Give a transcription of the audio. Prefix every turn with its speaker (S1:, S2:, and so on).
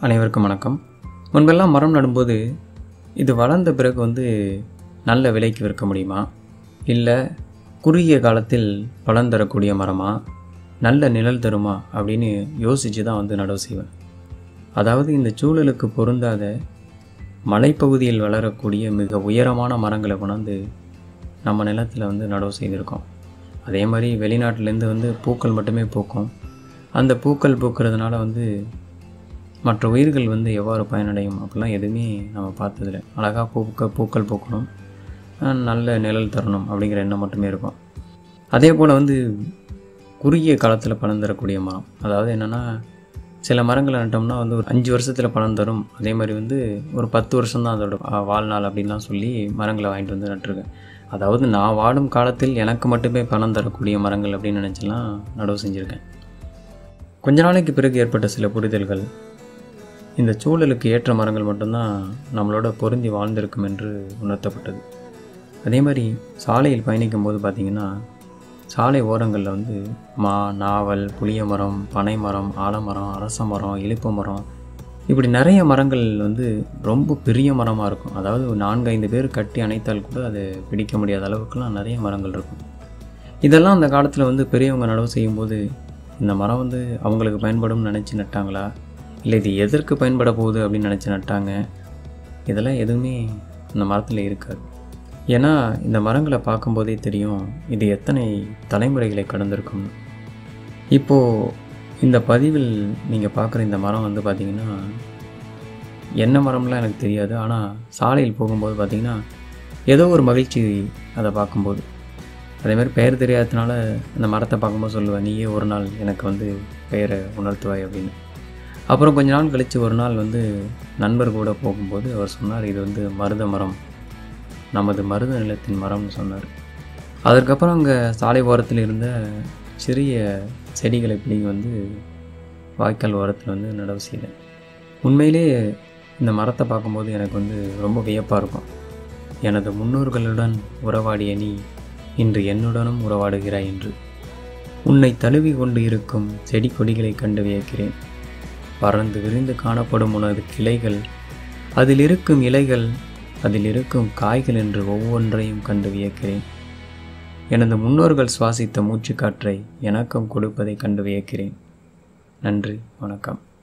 S1: அனைவருக்கும் வணக்கம் முன்பெல்லாம் மரம் நடும்போது இது வளர்ந்த பிறகு வந்து நல்ல விலைக்கு விற்க முடியுமா இல்லை குறுகிய காலத்தில் பலன் தரக்கூடிய மரமா நல்ல நிழல் தருமா அப்படின்னு யோசித்து தான் வந்து நடவு செய்வேன் அதாவது இந்த சூழலுக்கு பொருந்தாத மலைப்பகுதியில் வளரக்கூடிய மிக உயரமான மரங்களை கொண்டாந்து நம்ம நிலத்தில் வந்து நடவு செய்திருக்கோம் அதே மாதிரி வெளிநாட்டிலேருந்து வந்து பூக்கள் மட்டுமே பூக்கும் அந்த பூக்கள் பூக்கிறதுனால வந்து மற்ற உயிர்கள் வந்து எவ்வாறு பயனடையும் அப்படிலாம் எதுவுமே நம்ம பார்த்ததில்ல அழகாக பூக்க பூக்கள் பூக்கணும் அஹ் நல்ல நிழல் தரணும் அப்படிங்கிற எண்ணம் மட்டுமே இருக்கும் அதே போல் வந்து குறுகிய காலத்தில் பலன் தரக்கூடிய மரம் அதாவது என்னென்னா சில மரங்களை நட்டோம்னா வந்து ஒரு அஞ்சு வருஷத்தில் பலன் தரும் அதே மாதிரி வந்து ஒரு பத்து வருஷம்தான் அதோட அஹ், வாழ்நாள் அப்படின்லாம் சொல்லி மரங்களை வாங்கிட்டு வந்து நட்டுருக்கேன் அதாவது நான் வாடும் காலத்தில் எனக்கு மட்டுமே பலன் தரக்கூடிய மரங்கள் அப்படின்னு நினச்செல்லாம் நடவு செஞ்சுருக்கேன் கொஞ்ச நாளைக்கு பிறகு ஏற்பட்ட சில புரிதல்கள் இந்த சூழலுக்கு ஏற்ற மரங்கள் மட்டும்தான் நம்மளோட பொருந்தி வாழ்ந்திருக்கும் என்று உணர்த்தப்பட்டது அதே மாதிரி சாலையில் பயணிக்கும் போது பார்த்திங்கன்னா சாலை ஓரங்களில் வந்து மா நாவல் புளிய மரம் பனை மரம் ஆலமரம் அரச மரம் இலுப்பு மரம் இப்படி நிறைய மரங்கள் வந்து ரொம்ப பெரிய மரமாக இருக்கும் அதாவது ஒரு நான்கு ஐந்து பேர் கட்டி அணைத்தால் கூட அது பிடிக்க முடியாத அளவுக்குலாம் நிறைய மரங்கள் இருக்கும் இதெல்லாம் அந்த காலத்தில் வந்து பெரியவங்க நடவு செய்யும்போது இந்த மரம் வந்து அவங்களுக்கு பயன்படும் நினச்சி நட்டாங்களா இல்லை இது எதற்கு பயன்பட போகுது அப்படின்னு நினச்சி நட்டாங்க இதெல்லாம் எதுவுமே இந்த மரத்தில் இருக்காது ஏன்னா இந்த மரங்களை பார்க்கும்போதே தெரியும் இது எத்தனை தலைமுறைகளை கடந்திருக்கும்னு இப்போது இந்த பதிவில் நீங்கள் பார்க்குற இந்த மரம் வந்து பார்த்திங்கன்னா என்ன மரம்லாம் எனக்கு தெரியாது ஆனால் சாலையில் போகும்போது பார்த்திங்கன்னா ஏதோ ஒரு மகிழ்ச்சி அதை பார்க்கும்போது அதே மாதிரி பெயர் தெரியாததுனால அந்த மரத்தை பார்க்கும்போது சொல்லுவேன் நீயே ஒரு நாள் எனக்கு வந்து பெயரை உணர்த்துவாய் அப்படின்னு அப்புறம் கொஞ்ச நாள் கழித்து ஒரு நாள் வந்து நண்பர் கூட போகும்போது அவர் சொன்னார் இது வந்து மருத மரம் நமது மருத நிலத்தின் மரம்னு சொன்னார் அதற்கப்புறம் அங்கே சாலை ஓரத்தில் இருந்த சிறிய செடிகளை பிடிங்கி வந்து வாய்க்கால் ஓரத்தில் வந்து நடவு செய்தேன் உண்மையிலே இந்த மரத்தை பார்க்கும்போது எனக்கு வந்து ரொம்ப வியப்பாக இருக்கும் எனது முன்னோர்களுடன் உறவாடிய நீ இன்று என்னுடனும் உறவாடுகிறாய் என்று உன்னை தழுவி கொண்டு இருக்கும் செடி கொடிகளை கண்டு வியக்கிறேன் பறந்து விரிந்து காணப்படும் உனது கிளைகள் அதில் இருக்கும் இலைகள் அதில் இருக்கும் காய்கள் என்று ஒவ்வொன்றையும் கண்டு வியக்கிறேன் எனது முன்னோர்கள் சுவாசித்த மூச்சுக்காற்றை எனக்கும் கொடுப்பதை கண்டு வியக்கிறேன் நன்றி வணக்கம்